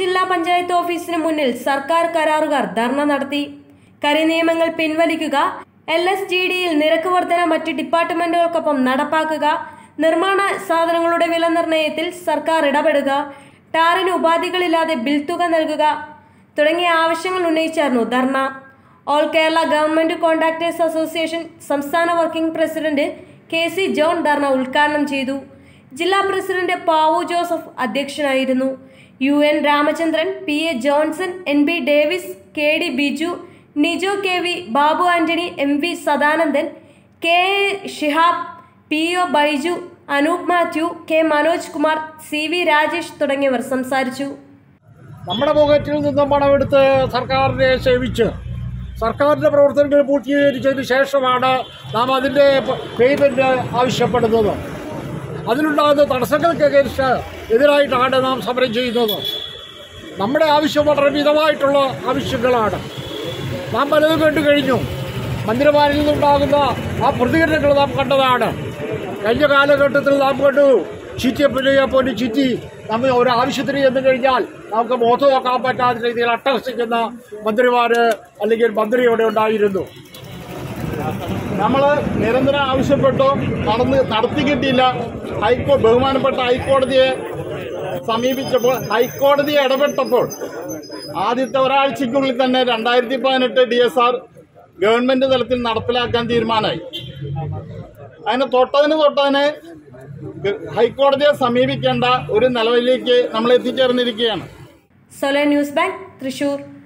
ജില്ലാ പഞ്ചായത്ത് ഓഫീസിന് മുന്നിൽ സർക്കാർ കരാറുകാർ ധർണ നടത്തി കരി നിയമങ്ങൾ പിൻവലിക്കുക എൽ എസ് ജി ഡിയിൽ നിരക്ക് വർധന മറ്റ് ഡിപ്പാർട്ട്മെന്റുകൾക്കൊപ്പം നടപ്പാക്കുക നിർമ്മാണ സാധനങ്ങളുടെ വില നിർണ്ണയത്തിൽ സർക്കാർ ഇടപെടുക ടാറിന് ഉപാധികളില്ലാതെ ബിൽ തുക നൽകുക തുടങ്ങിയ ആവശ്യങ്ങൾ ഉന്നയിച്ചായിരുന്നു dharna all Kerala government contractors association സംസ്ഥാന working president K C John dharna ഉദ്ഘാടനം ചെയ്തു ജില്ലാ പ്രസിഡന്റ് പാവു ജോസഫ് അധ്യക്ഷനായിരുന്നു U N Ramachandran P A Johnson N B Davis K D Biju Nijo K V Babu Antony M V Sadanandan K A Shihab P O Baiju Anoop Mathew K Manoj Kumar C V Rajesh തുടങ്ങിയവർ സംസാരിച്ചു നമ്മുടെ പോക്കറ്റിൽ നിന്നും പണമെടുത്ത് സർക്കാരിനെ സേവിച്ച് സർക്കാരിൻ്റെ പ്രവർത്തനങ്ങൾ പൂർത്തീകരിച്ചതിന് ശേഷമാണ് നാം അതിൻ്റെ പേയ്മെൻറ്റ് ആവശ്യപ്പെടുന്നത് അതിനുണ്ടാകുന്ന തടസ്സങ്ങൾക്ക് എതിർത്ത് എതിരായിട്ടാണ് നാം സമരം ചെയ്യുന്നത് നമ്മുടെ ആവശ്യം വളരെ മിതമായിട്ടുള്ള ആവശ്യങ്ങളാണ് നാം പലതും കണ്ടു കഴിഞ്ഞു മന്ത്രിമാരിൽ നിന്നുണ്ടാകുന്ന ആ പ്രതികരണങ്ങൾ നാം കണ്ടതാണ് കഴിഞ്ഞ കാലഘട്ടത്തിൽ നാം കണ്ടു ചീറ്റിയെ പോലെ ചീറ്റി നമ്മൾ ഒരു ആവശ്യത്തിന് ചെന്ന് കഴിഞ്ഞാൽ നമുക്ക് മുഖത്ത് നോക്കാൻ പറ്റാത്ത രീതിയിൽ അട്ടഹസിക്കുന്ന മന്ത്രിമാര് അല്ലെങ്കിൽ മന്ത്രി ഇവിടെ ഉണ്ടായിരുന്നു നമ്മൾ നിരന്തരം ആവശ്യപ്പെട്ടു നടന്ന് നടത്തി കിട്ടിയില്ല ഹൈക്കോ ബഹുമാനപ്പെട്ട ഹൈക്കോടതിയെ സമീപിച്ചപ്പോൾ ഹൈക്കോടതി ഇടപെട്ടപ്പോൾ ആദ്യത്തെ ഒരാഴ്ചയ്ക്കുള്ളിൽ തന്നെ രണ്ടായിരത്തി പതിനെട്ട് ഡി എസ് ആർ ഗവൺമെന്റ് തലത്തിൽ നടപ്പിലാക്കാൻ തീരുമാനമായി അതിന് തൊട്ടതിന് തൊട്ടതിന് ഗ- ഹൈക്കോടതിയെ സമീപിക്കേണ്ട ഒരു നിലവിലേക്ക് നമ്മൾ എത്തിച്ചേർന്നിരിക്കുകയാണ് സൊല ന്യൂസ് ബാങ്ക് തൃശൂർ